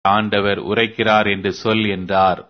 ஆண்டவர் உரைக்கிறார் என்று சொல் என்றார்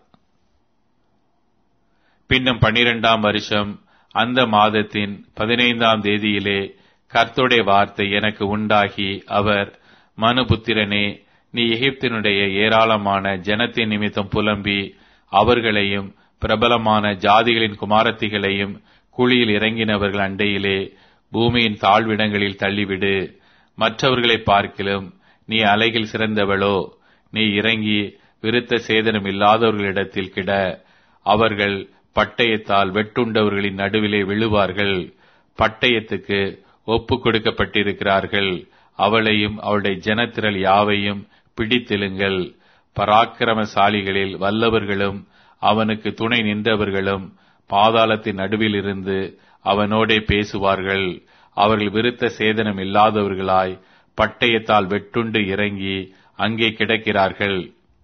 பின்னும் பன்னிரெண்டாம் வருஷம் அந்த மாதத்தின் பதினைந்தாம் தேதியிலே கர்த்தருடைய வார்த்தை எனக்கு உண்டாகி அவர் மனுபுத்திரனே நீ எகிப்தினுடைய ஏராளமான ஜனத்தின் நிமித்தம் புலம்பி அவர்களையும் பிரபலமான ஜாதிகளின் குமாரத்திகளையும் குழியில் இறங்கினவர்கள் அண்டையிலே பூமியின் தாழ்விடங்களில் தள்ளிவிடு மற்றவர்களை பார்க்கிலும் நீ அலையில் சிறந்தவளோ நீ இறங்கி விருத்த சேதனம் இல்லாதவர்களிடத்தில் கிட அவர்கள் பட்டயத்தால் வெட்டுண்டவர்களின் நடுவிலே விழுவார்கள் பட்டயத்துக்கு ஒப்பு கொடுக்கப்பட்டிருக்கிறார்கள் அவளையும் அவளுடைய ஜனத்திரள் யாவையும் பிடித்தெழுங்கள் பராக்கிரமசாலிகளில் வல்லவர்களும் அவனுக்கு துணை நின்றவர்களும் பாதாளத்தின் நடுவில் இருந்து அவனோடே பேசுவார்கள் அவர்கள் விருத்த சேதனம் இல்லாதவர்களாய் பட்டயத்தால் வெட்டுண்டு இறங்கி அங்கே கிடக்கிறார்கள்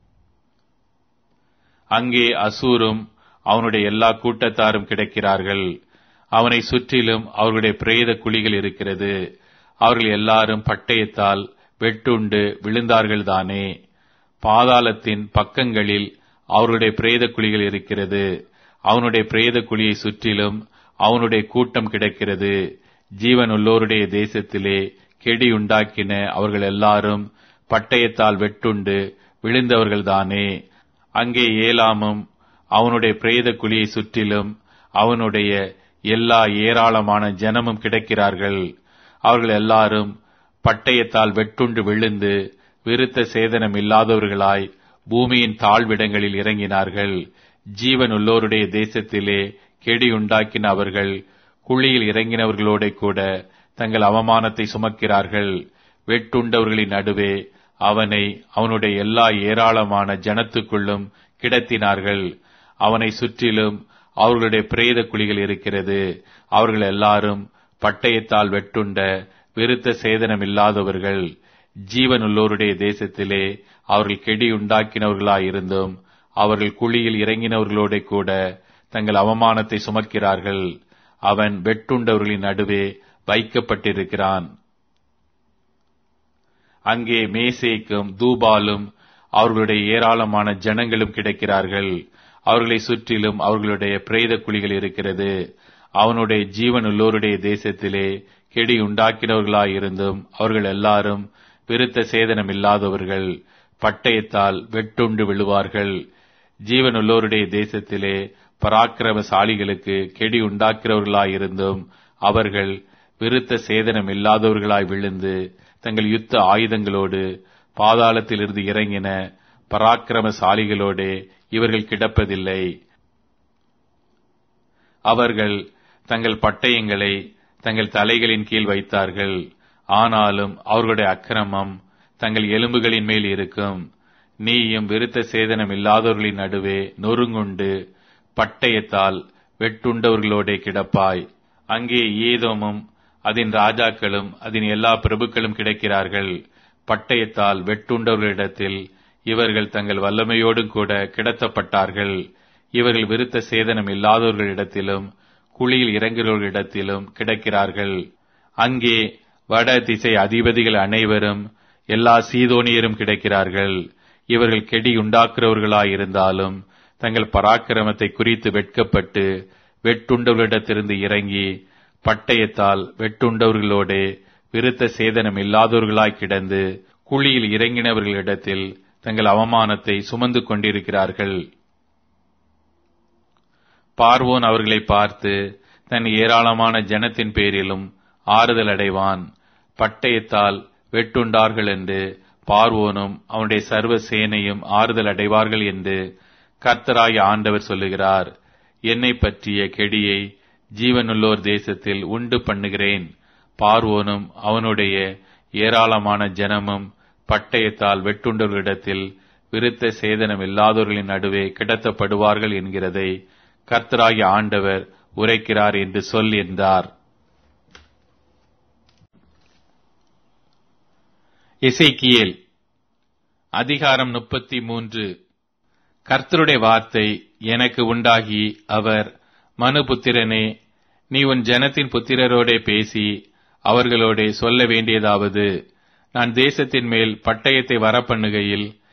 அங்கே அசூரும் அவனுடைய எல்லா கூட்டத்தாரும் கிடக்கிறார்கள் அவனை சுற்றிலும் அவர்களுடைய பிரேத குழிகள் இருக்கிறது அவர்கள் எல்லாரும் பட்டயத்தால் வெட்டுண்டு விழுந்தார்கள்தானே பாதாளத்தின் பக்கங்களில் அவருடைய பிரேத குழிகள் இருக்கிறது அவனுடைய பிரேத குழியை சுற்றிலும் அவனுடைய கூட்டம் கிடக்கிறது ஜீவன் உள்ளோருடைய தேசத்திலே கெடி உண்டாக்கின அவர்கள் எல்லாரும் பட்டயத்தால் வெட்டுண்டு விழுந்தவர்கள்தானே அங்கே ஏலாமும் அவனுடைய பிரேத குழியை சுற்றிலும் அவனுடைய எல்லா ஏராளமான ஜனமும் கிடக்கிறார்கள் அவர்கள் எல்லாரும் பட்டயத்தால் வெட்டுண்டு விழுந்து விருத்த சேதனம் இல்லாதவர்களாய் பூமியின் தாழ்விடங்களில் இறங்கினார்கள் ஜீவன் உள்ளோருடைய தேசத்திலே கெடி உண்டாக்கின அவர்கள் குழியில் இறங்கினவர்களோட கூட தங்கள் அவமானத்தை சுமக்கிறார்கள் வெட்டுண்டவர்களின் நடுவே அவனை அவனுடைய எல்லா ஏராளமான ஜனத்துக்குள்ளும் கிடத்தினார்கள் அவனை சுற்றிலும் அவர்களுடைய பிரேத குழிகள் இருக்கிறது அவர்கள் எல்லாரும் பட்டயத்தால் வெட்டுண்ட விருத்த சேதனம் இல்லாதவர்கள் ஜீவன் உள்ளோருடைய தேசத்திலே அவர்கள் கெடி உண்டாக்கினவர்களாயிருந்தும் அவர்கள் குழியில் இறங்கினவர்களோட கூட தங்கள் அவமானத்தை சுமக்கிறார்கள் அவன் வெட்டுண்டவர்களின் நடுவே வைக்கப்பட்டிருக்கிறான் அங்கே மேசேக்கும் தூபாலும் அவர்களுடைய ஏராளமான ஜனங்களும் கிடைக்கிறார்கள் அவர்களை சுற்றிலும் அவர்களுடைய பிரேத குழிகள் இருக்கிறது அவனுடைய ஜீவன் உள்ளோருடைய தேசத்திலே கெடி உண்டாக்கினவர்களாயிருந்தும் அவர்கள் எல்லாரும் விருத்த சேதனம் இல்லாதவர்கள் பட்டயத்தால் வெட்டுண்டு விழுவார்கள் ஜீவன் உள்ளோருடைய தேசத்திலே பராக்கிரமசாலிகளுக்கு கெடி உண்டாக்கிறவர்களாயிருந்தும் அவர்கள் விருத்த சேதனம் இல்லாதவர்களாய் விழுந்து தங்கள் யுத்த ஆயுதங்களோடு பாதாளத்திலிருந்து இறங்கின பராக்கிரமசாலிகளோடே இவர்கள் கிடப்பதில்லை அவர்கள் தங்கள் பட்டயங்களை தங்கள் தலைகளின் கீழ் வைத்தார்கள் ஆனாலும் அவர்களுடைய அக்கிரமம் தங்கள் எலும்புகளின் மேல் இருக்கும் நீயும் விருத்த சேதனம் இல்லாதவர்களின் நடுவே நொறுங்குண்டு பட்டயத்தால் வெட்டுண்டவர்களோடே கிடப்பாய் அங்கே ஏதோமும் அதன் ராஜாக்களும் அதன் எல்லா பிரபுக்களும் கிடைக்கிறார்கள் பட்டயத்தால் வெட்டுண்டவர்களிடத்தில் இவர்கள் தங்கள் வல்லமையோடும் கூட கிடத்தப்பட்டார்கள் இவர்கள் விருத்த சேதனம் இல்லாதவர்களிடத்திலும் குழியில் இறங்குகிறவர்களிடத்திலும் கிடக்கிறார்கள் அங்கே வட திசை அதிபதிகள் அனைவரும் எல்லா சீதோனியரும் கிடைக்கிறார்கள் இவர்கள் கெடி உண்டாக்குறவர்களாயிருந்தாலும் தங்கள் பராக்கிரமத்தை குறித்து வெட்கப்பட்டு வெட்டுண்டவர்களிடத்திலிருந்து இறங்கி பட்டயத்தால் வெட்டுண்டவர்களோடே விருத்த சேதனம் இல்லாதவர்களாய் கிடந்து குழியில் இறங்கினவர்களிடத்தில் தங்கள் அவமானத்தை சுமந்து கொண்டிருக்கிறார்கள் பார்வோன் அவர்களை பார்த்து தன் ஏராளமான ஜனத்தின் பேரிலும் ஆறுதல் அடைவான் பட்டயத்தால் வெட்டுண்டார்கள் என்று பார்வோனும் அவனுடைய சர்வ சேனையும் ஆறுதல் அடைவார்கள் என்று கர்த்தராய் ஆண்டவர் சொல்லுகிறார் என்னை பற்றிய கெடியை ஜீவனுள்ளோர் தேசத்தில் உண்டு பண்ணுகிறேன் பார்வோனும் அவனுடைய ஏராளமான ஜனமும் பட்டயத்தால் வெட்டுண்டவர்களிடத்தில் விருத்த சேதனம் இல்லாதவர்களின் நடுவே கிடத்தப்படுவார்கள் என்கிறதை கர்த்தராகி ஆண்டவர் உரைக்கிறார் என்று சொல் என்றார் இசைக்கியேல் அதிகாரம் முப்பத்தி மூன்று கர்த்தருடைய வார்த்தை எனக்கு உண்டாகி அவர் மனுபுத்திரனே நீ உன் ஜனத்தின் புத்திரரோடே பேசி அவர்களோடே சொல்ல வேண்டியதாவது நான் தேசத்தின் மேல் பட்டயத்தை வரப்பண்ணுகையில்